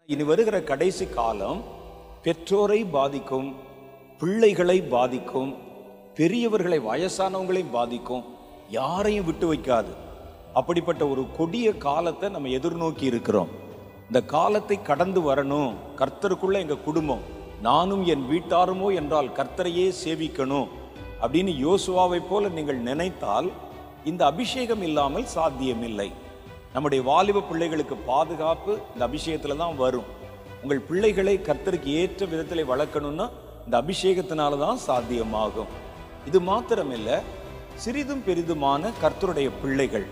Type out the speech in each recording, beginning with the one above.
இனி வருகிற கடைசி காலம் பெற்றோரை பாதிக்கும் பிள்ளைகளை பாதிக்கும் பெரியவர்களை வயசானவங்களை பாதிக்கும் யாரையும் விட்டு வைக்காது அப்படிப்பட்ட ஒரு கொடிய காலத்தை நம்ம எதிர்நோக்கி இருக்கிறோம் இந்த காலத்தை கடந்து வரணும் கர்த்தருக்குள்ள எங்க குடும்பம் நானும் என் வீட்டாருமோ என்றால் கர்த்தரையே சேவிக்கணும் அப்படின்னு யோசுவாவை போல நீங்கள் நினைத்தால் இந்த அபிஷேகம் இல்லாமல் சாத்தியமில்லை நம்முடைய வாலிப பிள்ளைகளுக்கு பாதுகாப்பு இந்த அபிஷேகத்துல தான் வரும் உங்கள் பிள்ளைகளை கர்த்தருக்கு ஏற்ற விதத்தில் வளர்க்கணும்னா இந்த அபிஷேகத்தினால தான் சாத்தியமாகும் இது மாத்திரமில்ல சிறிதும் பெரிதுமான கர்த்தருடைய பிள்ளைகள்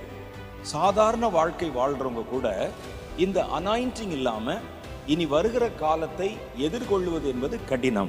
சாதாரண வாழ்க்கை வாழ்றவங்க கூட இந்த அனாயிண்டிங் இல்லாம இனி வருகிற காலத்தை எதிர்கொள்வது என்பது கடினம்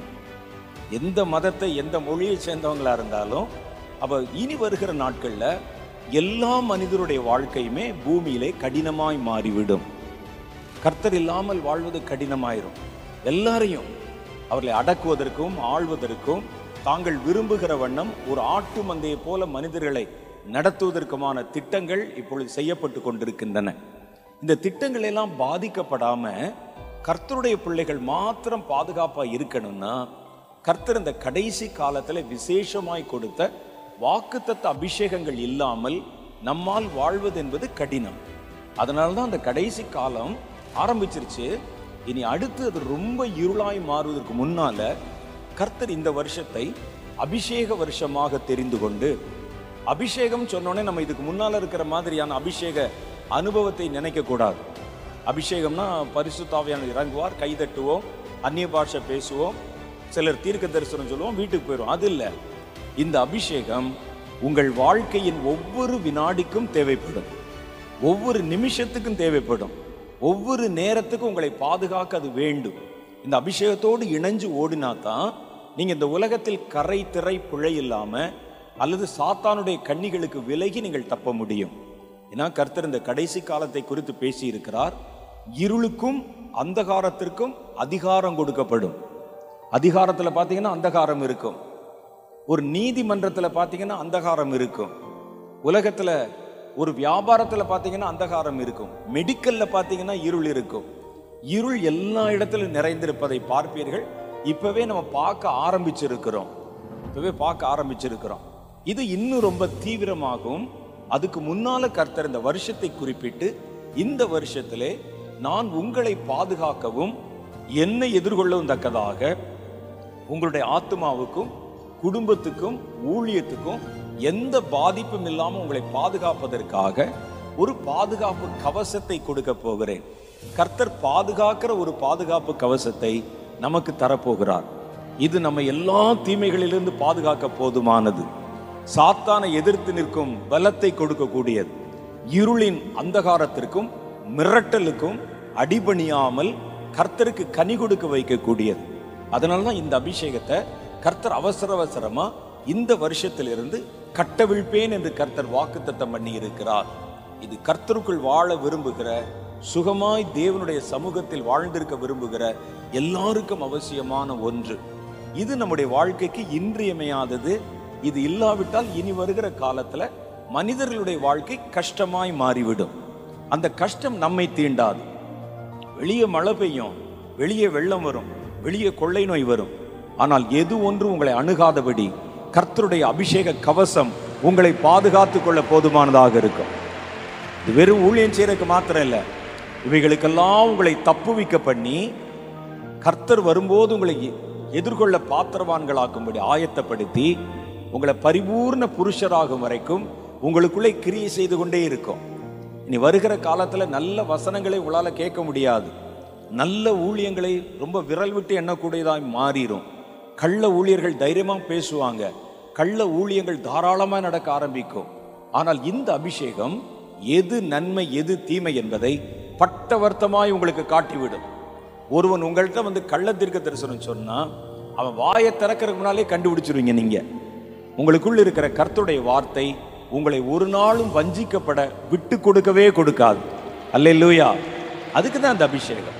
எந்த மதத்தை எந்த மொழியை சேர்ந்தவங்களா இருந்தாலும் அப்ப இனி வருகிற நாட்கள்ல எல்லா மனிதருடைய வாழ்க்கையுமே பூமியிலே கடினமாய் மாறிவிடும் கர்த்தர் இல்லாமல் வாழ்வது கடினமாயிரும் எல்லாரையும் அவர்களை அடக்குவதற்கும் ஆள்வதற்கும் தாங்கள் விரும்புகிற வண்ணம் ஒரு ஆட்டு மந்தையை போல மனிதர்களை நடத்துவதற்குமான திட்டங்கள் இப்பொழுது செய்யப்பட்டு கொண்டிருக்கின்றன இந்த திட்டங்கள் எல்லாம் பாதிக்கப்படாம கர்த்தருடைய பிள்ளைகள் மாத்திரம் பாதுகாப்பா இருக்கணும்னா கர்த்தர் இந்த கடைசி காலத்துல விசேஷமாய் கொடுத்த வாக்குத்தத்த அபிஷேகங்கள் இல்லாமல் நம்மால் வாழ்வது என்பது கடினம் அதனால தான் அந்த கடைசி காலம் ஆரம்பிச்சிருச்சு இனி அடுத்து அது ரொம்ப இருளாய் மாறுவதற்கு முன்னால கர்த்தர் இந்த வருஷத்தை அபிஷேக வருஷமாக தெரிந்து கொண்டு அபிஷேகம் சொன்னோடனே நம்ம இதுக்கு முன்னால இருக்கிற மாதிரியான அபிஷேக அனுபவத்தை நினைக்க கூடாது அபிஷேகம்னா பரிசுத்தாவியான இறங்குவார் கை தட்டுவோம் அந்நிய பாஷை பேசுவோம் சிலர் தீர்க்க தரிசனம் சொல்லுவோம் வீட்டுக்கு போயிடும் அது இல்லை இந்த அபிஷேகம் உங்கள் வாழ்க்கையின் ஒவ்வொரு வினாடிக்கும் தேவைப்படும் ஒவ்வொரு நிமிஷத்துக்கும் தேவைப்படும் ஒவ்வொரு நேரத்துக்கும் உங்களை பாதுகாக்க அது வேண்டும் இந்த அபிஷேகத்தோடு இணைஞ்சு ஓடினா தான் நீங்க இந்த உலகத்தில் கரை திரை பிழை இல்லாம அல்லது சாத்தானுடைய கண்ணிகளுக்கு விலகி நீங்கள் தப்ப முடியும் ஏன்னா கர்த்தர் இந்த கடைசி காலத்தை குறித்து பேசி இருக்கிறார் இருளுக்கும் அந்தகாரத்திற்கும் அதிகாரம் கொடுக்கப்படும் அதிகாரத்துல பாத்தீங்கன்னா அந்தகாரம் இருக்கும் ஒரு நீதிமன்றத்துல பாத்தீங்கன்னா அந்தகாரம் இருக்கும் உலகத்துல ஒரு வியாபாரத்துல பாத்தீங்கன்னா அந்தகாரம் இருக்கும் மெடிக்கல்ல பாத்தீங்கன்னா இருள் இருக்கும் இருள் எல்லா இடத்திலும் நிறைந்திருப்பதை பார்ப்பீர்கள் இப்பவே நம்ம பார்க்க ஆரம்பிச்சிருக்கிறோம் இப்பவே பார்க்க ஆரம்பிச்சிருக்கிறோம் இது இன்னும் ரொம்ப தீவிரமாகும் அதுக்கு முன்னால கர்த்தர் இந்த வருஷத்தை குறிப்பிட்டு இந்த வருஷத்திலே நான் உங்களை பாதுகாக்கவும் என்னை எதிர்கொள்ளவும் தக்கதாக உங்களுடைய ஆத்மாவுக்கும் குடும்பத்துக்கும் ஊழியத்துக்கும் எந்த பாதிப்பும் இல்லாம உங்களை பாதுகாப்பதற்காக ஒரு பாதுகாப்பு கவசத்தை கொடுக்க போகிறேன் கர்த்தர் பாதுகாக்கிற ஒரு பாதுகாப்பு கவசத்தை நமக்கு தரப்போகிறார் இது நம்ம எல்லா தீமைகளிலிருந்து பாதுகாக்க போதுமானது சாத்தானை எதிர்த்து நிற்கும் பலத்தை கொடுக்கக்கூடியது இருளின் அந்தகாரத்திற்கும் மிரட்டலுக்கும் அடிபணியாமல் கர்த்தருக்கு கனி கொடுக்க வைக்கக்கூடியது அதனால தான் இந்த அபிஷேகத்தை கர்த்தர் அவசர அவசரமா இந்த வருஷத்திலிருந்து கட்டவிழ்ப்பேன் என்று கர்த்தர் வாக்குத்தத்தம் பண்ணி இருக்கிறார் இது கர்த்தருக்குள் வாழ விரும்புகிற சுகமாய் தேவனுடைய சமூகத்தில் வாழ்ந்திருக்க விரும்புகிற எல்லாருக்கும் அவசியமான ஒன்று இது நம்முடைய வாழ்க்கைக்கு இன்றியமையாதது இது இல்லாவிட்டால் இனி வருகிற காலத்துல மனிதர்களுடைய வாழ்க்கை கஷ்டமாய் மாறிவிடும் அந்த கஷ்டம் நம்மை தீண்டாது வெளியே மழை பெய்யும் வெளியே வெள்ளம் வரும் வெளியே கொள்ளை நோய் வரும் ஆனால் எது ஒன்று உங்களை அணுகாதபடி கர்த்தருடைய அபிஷேக கவசம் உங்களை பாதுகாத்துக் கொள்ள போதுமானதாக இருக்கும் இது வெறும் ஊழியம் செய்யறதுக்கு மாத்திரம் இல்லை இவைகளுக்கெல்லாம் உங்களை தப்புவிக்க பண்ணி கர்த்தர் வரும்போது உங்களை எதிர்கொள்ள பாத்திரவான்களாக்கும்படி ஆயத்தப்படுத்தி உங்களை பரிபூர்ண புருஷராகும் வரைக்கும் உங்களுக்குள்ளே கிரியை செய்து கொண்டே இருக்கும் இனி வருகிற காலத்துல நல்ல வசனங்களை உங்களால கேட்க முடியாது நல்ல ஊழியங்களை ரொம்ப விரல் விட்டு எண்ணக்கூடியதாய் மாறிடும் கள்ள ஊழியர்கள் தைரியமா பேசுவாங்க கள்ள ஊழியங்கள் தாராளமாக நடக்க ஆரம்பிக்கும் ஆனால் இந்த அபிஷேகம் எது நன்மை எது தீமை என்பதை பட்டவர்த்தமாய் உங்களுக்கு காட்டிவிடும் ஒருவன் உங்கள்கிட்ட வந்து கள்ள தீர்க்க தரிசனம் சொன்னா அவன் வாயை திறக்கிறதுக்கு முன்னாலே கண்டுபிடிச்சிருவீங்க நீங்க உங்களுக்குள்ள இருக்கிற கர்த்தருடைய வார்த்தை உங்களை ஒரு நாளும் வஞ்சிக்கப்பட விட்டு கொடுக்கவே கொடுக்காது அல்லேலூயா அதுக்கு தான் அந்த அபிஷேகம்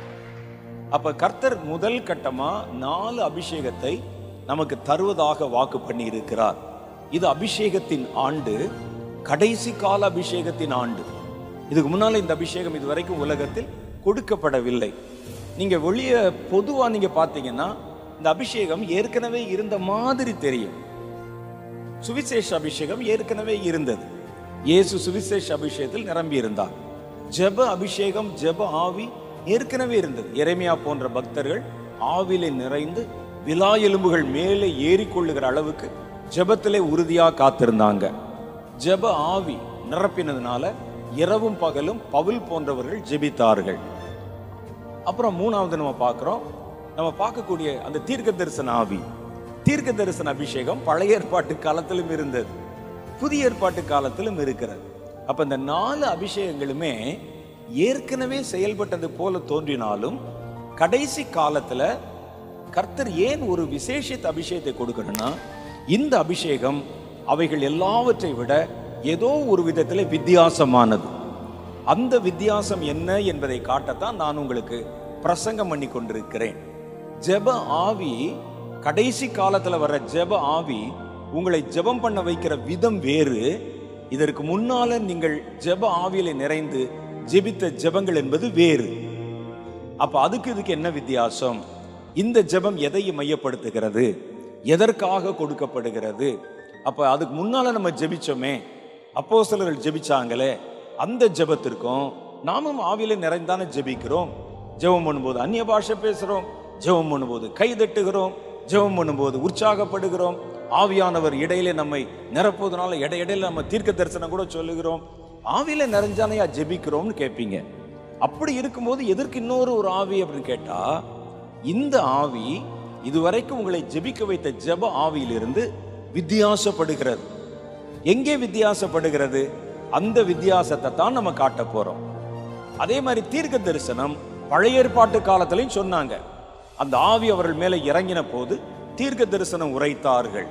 அப்ப கர்த்தர் முதல் கட்டமா நாலு அபிஷேகத்தை நமக்கு தருவதாக வாக்கு பண்ணி இருக்கிறார் இது அபிஷேகத்தின் ஆண்டு கடைசி கால அபிஷேகத்தின் ஆண்டு இதுக்கு முன்னால இந்த அபிஷேகம் இதுவரைக்கும் உலகத்தில் கொடுக்கப்படவில்லை நீங்க வெளியே பொதுவா நீங்க பார்த்தீங்கன்னா இந்த அபிஷேகம் ஏற்கனவே இருந்த மாதிரி தெரியும் சுவிசேஷ அபிஷேகம் ஏற்கனவே இருந்தது இயேசு சுவிசேஷ அபிஷேகத்தில் நிரம்பி இருந்தார் ஜெப அபிஷேகம் ஜெப ஆவி ஏற்கனவே இருந்தது எரேமியா போன்ற பக்தர்கள் ஆவிலே நிறைந்து விலா எலும்புகள் மேலே ஏறிக்கொள்ளுகிற அளவுக்கு ஜெபத்திலே உறுதியா காத்திருந்தாங்க ஜெப ஆவி நிரப்பினதுனால இரவும் பகலும் பவுல் போன்றவர்கள் ஜெபித்தார்கள் அப்புறம் மூணாவது நம்ம பார்க்கிறோம் நம்ம பார்க்கக்கூடிய அந்த தீர்க்க தரிசன ஆவி தீர்க்க தரிசன அபிஷேகம் பழைய ஏற்பாட்டு காலத்திலும் இருந்தது புதிய ஏற்பாட்டு காலத்திலும் இருக்கிறது அப்ப இந்த நாலு அபிஷேகங்களுமே ஏற்கனவே செயல்பட்டது போல தோன்றினாலும் கடைசி காலத்துல கர்த்தர் ஏன் ஒரு விசேஷித்த அபிஷேகத்தை கொடுக்கணும்னா இந்த அபிஷேகம் அவைகள் எல்லாவற்றை விட ஏதோ ஒரு விதத்துல வித்தியாசமானது அந்த வித்தியாசம் என்ன என்பதை காட்டத்தான் நான் உங்களுக்கு பிரசங்கம் பண்ணி கொண்டிருக்கிறேன் ஜெப ஆவி கடைசி காலத்துல வர ஜெப ஆவி உங்களை ஜெபம் பண்ண வைக்கிற விதம் வேறு இதற்கு முன்னால நீங்கள் ஜெப ஆவியில நிறைந்து ஜெபித்த ஜெபங்கள் என்பது வேறு அப்ப அதுக்கு இதுக்கு என்ன வித்தியாசம் இந்த ஜெபம் எதை மையப்படுத்துகிறது எதற்காக கொடுக்கப்படுகிறது அப்ப அதுக்கு முன்னால நம்ம ஜெபிச்சோமே அப்போ சிலர்கள் ஜெபிச்சாங்களே அந்த ஜெபத்திற்கும் நாமும் ஆவியில நிறைந்தானே ஜெபிக்கிறோம் ஜெபம் பண்ணும்போது அந்நிய பாஷை பேசுறோம் ஜெபம் பண்ணும்போது கை தட்டுகிறோம் ஜெபம் பண்ணும்போது உற்சாகப்படுகிறோம் ஆவியானவர் இடையில நம்மை நிரப்புவதனால இடையிடையில நம்ம தீர்க்க தரிசனம் கூட சொல்லுகிறோம் ஆவியில நிறைஞ்சானையா ஜெபிக்கிறோம்னு கேட்பீங்க அப்படி இருக்கும்போது எதற்கு இன்னொரு ஒரு ஆவி அப்படின்னு கேட்டா இந்த ஆவி இதுவரைக்கும் உங்களை ஜெபிக்க வைத்த ஜெப ஆவியிலிருந்து வித்தியாசப்படுகிறது எங்கே வித்தியாசப்படுகிறது அந்த வித்தியாசத்தை தான் நம்ம காட்ட போறோம் அதே மாதிரி தீர்க்க தரிசனம் பழைய ஏற்பாட்டு காலத்திலையும் சொன்னாங்க அந்த ஆவி அவர்கள் மேல இறங்கின போது தீர்க்க தரிசனம் உரைத்தார்கள்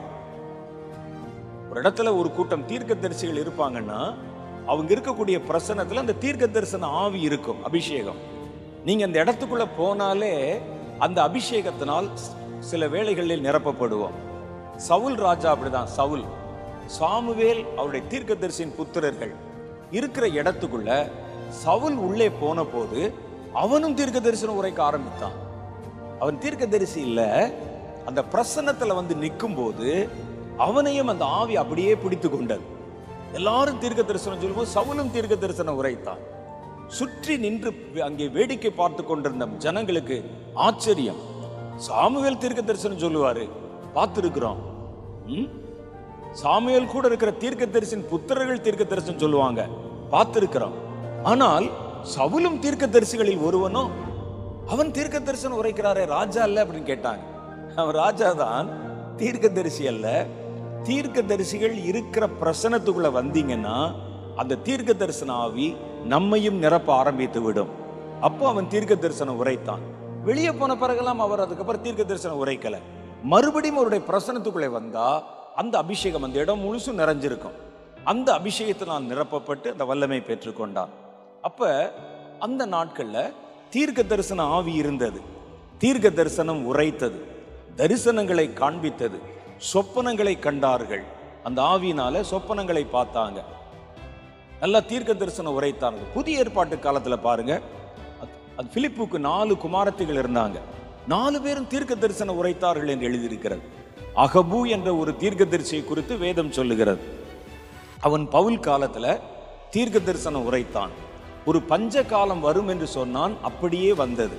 ஒரு இடத்துல ஒரு கூட்டம் தீர்க்க தரிசிகள் இருப்பாங்கன்னா அவங்க இருக்கக்கூடிய பிரசனத்துல அந்த தீர்க்க தரிசன ஆவி இருக்கும் அபிஷேகம் நீங்க அந்த இடத்துக்குள்ள போனாலே அந்த அபிஷேகத்தினால் சில வேளைகளில் நிரப்பப்படுவோம் சவுல் ராஜா அப்படிதான் சவுல் சாமுவேல் அவருடைய தீர்க்கதரிசியின் புத்திரர்கள் இருக்கிற இடத்துக்குள்ள சவுல் உள்ளே போன போது அவனும் தீர்க்க தரிசனம் உரைக்க ஆரம்பித்தான் அவன் தீர்க்கதரிசி இல்ல அந்த பிரசன்னத்துல வந்து நிற்கும் போது அவனையும் அந்த ஆவி அப்படியே பிடித்து கொண்டது எல்லாரும் தீர்க்க தரிசனம் சொல்லும்போது சவுலும் தீர்க்க தரிசனம் உரைத்தான் சுற்றி நின்று அங்கே வேடிக்கை பார்த்து கொண்டிருந்த ஜனங்களுக்கு ஆச்சரியம் சாமுவேல் தீர்க்க தரிசனம் சொல்லுவாரு பார்த்திருக்கிறோம் ம்? சாமுவேல் கூட இருக்கிற தீர்க்க தரிசன புத்திரர்கள் தீர்க்க தரிசனம் சொல்லுவாங்க பார்த்திருக்கிறோம் ஆனால் சவுலும் தீர்க்க தரிசிகளில் ஒருவனும் அவன் தீர்க்க தரிசனம் உரைக்கிறாரே ராஜா இல்ல அப்படின்னு கேட்டாங்க அவன் ராஜா தான் தீர்க்க தரிசி அல்ல தீர்க்க தரிசிகள் இருக்கிற பிரசனத்துக்குள்ள வந்தீங்கன்னா அந்த தீர்க்க தரிசன ஆவி நம்மையும் நிரப்ப ஆரம்பித்து விடும் அப்போ அவன் தீர்க்க தரிசனம் உரைத்தான் வெளியே போன பிறகெல்லாம் அவர் அதுக்கப்புறம் தீர்க்க தரிசனம் உரைக்கல மறுபடியும் அவருடைய பிரசனத்துக்குள்ளே வந்தா அந்த அபிஷேகம் அந்த இடம் முழுசும் நிறைஞ்சிருக்கும் அந்த அபிஷேகத்தினால் நிரப்பப்பட்டு அந்த வல்லமை பெற்றுக்கொண்டான் அப்ப அந்த நாட்கள்ல தீர்க்க தரிசன ஆவி இருந்தது தீர்க்க தரிசனம் உரைத்தது தரிசனங்களை காண்பித்தது சொப்பனங்களை கண்டார்கள் அந்த ஆவியினால சொப்பனங்களை பார்த்தாங்க நல்லா தீர்க்க தரிசனம் உரைத்தாங்க புதிய ஏற்பாட்டு காலத்துல பாருங்க அது- அது பிலிப்புக்கு நாலு குமாரத்திகள் இருந்தாங்க நாலு பேரும் தீர்க்க தரிசனம் உரைத்தார்கள் என்று எழுதியிருக்கிறது அகபு என்ற ஒரு தீர்க்கதரிசியை குறித்து வேதம் சொல்லுகிறது அவன் பவுல் காலத்துல தீர்க்க தரிசனம் உரைத்தான் ஒரு பஞ்ச காலம் வரும் என்று சொன்னான் அப்படியே வந்தது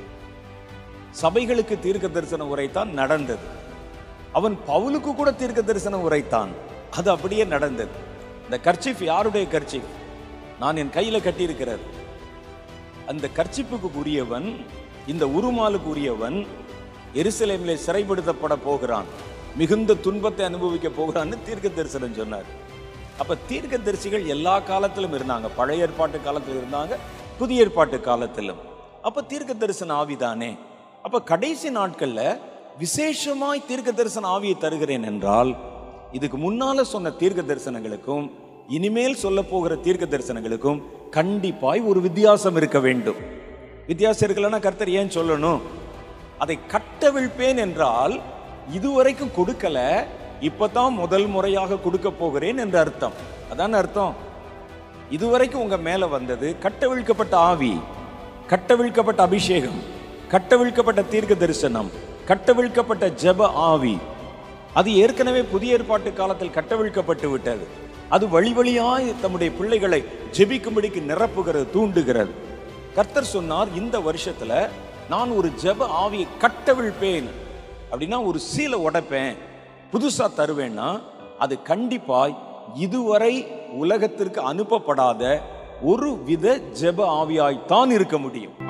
சபைகளுக்கு தீர்க்க தரிசனம் உரைத்தான் நடந்தது அவன் பவுலுக்கு கூட தீர்க்க தரிசனம் உரைத்தான் அது அப்படியே நடந்தது இந்த கர்ச்சிப் யாருடைய கர்ச்சிப் நான் என் கையில கட்டியிருக்கிறது அந்த கர்ச்சிப்புக்கு உரியவன் இந்த உருமாலுக்கு உரியவன் எருசலேமிலே சிறைப்படுத்தப்பட போகிறான் மிகுந்த துன்பத்தை அனுபவிக்க போகிறான்னு தீர்க்க தரிசனம் சொன்னார் அப்ப தீர்க்க தரிசிகள் எல்லா காலத்திலும் இருந்தாங்க பழைய ஏற்பாட்டு காலத்தில் இருந்தாங்க புதிய ஏற்பாட்டு காலத்திலும் அப்ப தீர்க்க தரிசன ஆவிதானே அப்ப கடைசி நாட்கள்ல விசேஷமாய் தீர்க்க தரிசன ஆவியை தருகிறேன் என்றால் இதுக்கு முன்னால சொன்ன தீர்க்க தரிசனங்களுக்கும் இனிமேல் சொல்ல போகிற தீர்க்க தரிசனங்களுக்கும் கண்டிப்பாய் ஒரு வித்தியாசம் இருக்க வேண்டும் வித்தியாசம் இருக்கலன்னா கர்த்தர் ஏன் சொல்லணும் அதை கட்டவிழ்ப்பேன் என்றால் இதுவரைக்கும் கொடுக்கல இப்பதான் முதல் முறையாக கொடுக்க போகிறேன் என்று அர்த்தம் அதான் அர்த்தம் இதுவரைக்கும் உங்க மேல வந்தது கட்டவிழ்க்கப்பட்ட ஆவி கட்டவிழ்க்கப்பட்ட அபிஷேகம் கட்டவிழ்க்கப்பட்ட தீர்க்க தரிசனம் கட்டவிழ்க்கப்பட்ட ஜெப ஆவி அது ஏற்கனவே புதிய ஏற்பாட்டு காலத்தில் கட்டவிழ்க்கப்பட்டு விட்டது அது வழி வழியாய் தம்முடைய பிள்ளைகளை ஜெபிக்கும்படிக்கு நிரப்புகிறது தூண்டுகிறது கர்த்தர் சொன்னார் இந்த வருஷத்துல நான் ஒரு ஜெப ஆவியை கட்டவிழ்ப்பேன் அப்படின்னா ஒரு சீலை உடைப்பேன் புதுசா தருவேன்னா அது கண்டிப்பாய் இதுவரை உலகத்திற்கு அனுப்பப்படாத ஒரு வித ஜெப ஆவியாய்த்தான் இருக்க முடியும்